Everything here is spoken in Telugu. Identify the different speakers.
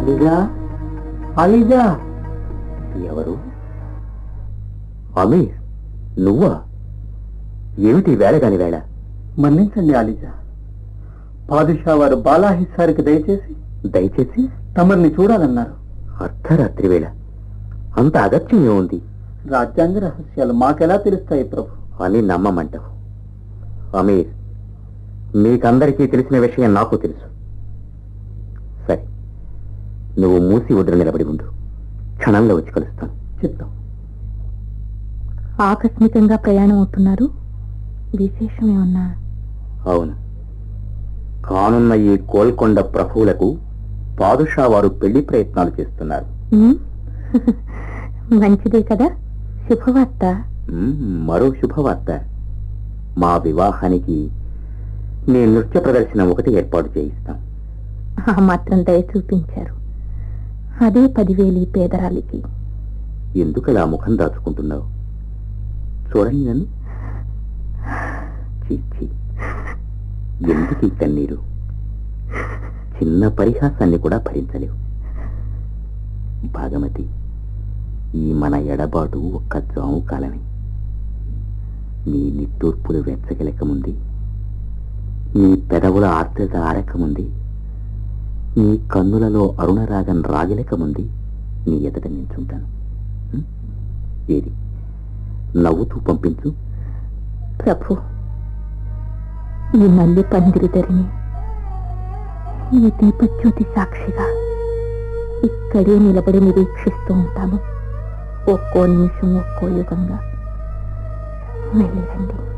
Speaker 1: అలిజా అలిజా ఎవరు అమీర్ నువ్వా ఏమిటి వేళ కాని వేళ
Speaker 2: మన్నించండి అలిజా పాదుషా వారు బాలాహిస్సారికి దయచేసి
Speaker 1: దయచేసి
Speaker 2: తమర్ని చూడాలన్నారు
Speaker 1: అర్ధరాత్రి వేళ అంత అగత్యం ఏముంది
Speaker 2: రాజ్యాంగ రహస్యాలు మాకెలా తెలుస్తాయి ప్రభు
Speaker 1: అని నమ్మమంటావు అమీర్ మీకందరికీ తెలిసిన విషయం నాకు తెలుసు సరే నువ్వు మూసి వదిలి నిలబడి ఉండు క్షణంలో వచ్చి కలుస్తాను
Speaker 2: చిత్తం
Speaker 3: ఆకస్మికంగా ప్రయాణం అవుతున్నారు విశేషమేమన్నా
Speaker 1: అవును కానున్న ఈ గోల్కొండ ప్రభువులకు పాదుషా వారు పెళ్లి ప్రయత్నాలు చేస్తున్నారు
Speaker 3: ఉమ్, మంచిదే కదా శుభవార్త
Speaker 1: మ్మ్, మరో శుభవార్త మా వివాహానికి నేను నృత్య ప్రదర్శన ఒకటి ఏర్పాటు చేయిస్తాం
Speaker 3: ఆ మాత్రం దయ చూపించారు అదే పదివేలు ఈ పేదరాలికి
Speaker 1: ఎందుకలా ముఖం దాచుకుంటున్నావు చూడండి నన్ను చీ, చీ. ఎందుకు ఈ కన్నీరు చిన్న పరిహాసాన్ని కూడా భరించలేవు భాగమతి ఈ మన ఎడబాటు ఒక్క జాము కాలమే నీ నిట్టూర్పులు వెచ్చగలకముంది నీ పెదవుల ఆర్ద్రత ఆరకముంది నీ కన్నులలో అరుణరాగం రాగలేకముంది నీ ఎదుట నించుంటాను ఉం? ఏది నవ్వుతూ పంపించు
Speaker 3: ప్రభు ఈ మల్లి పందిరిదరిని ఈ దీపజ్యోతి సాక్షిగా ఇక్కడే నిలబడి నిరీక్షిస్తూ ఉంటాను ఒక్కో నిమిషం ఒక్కో యుగంగా వెళ్ళిరండి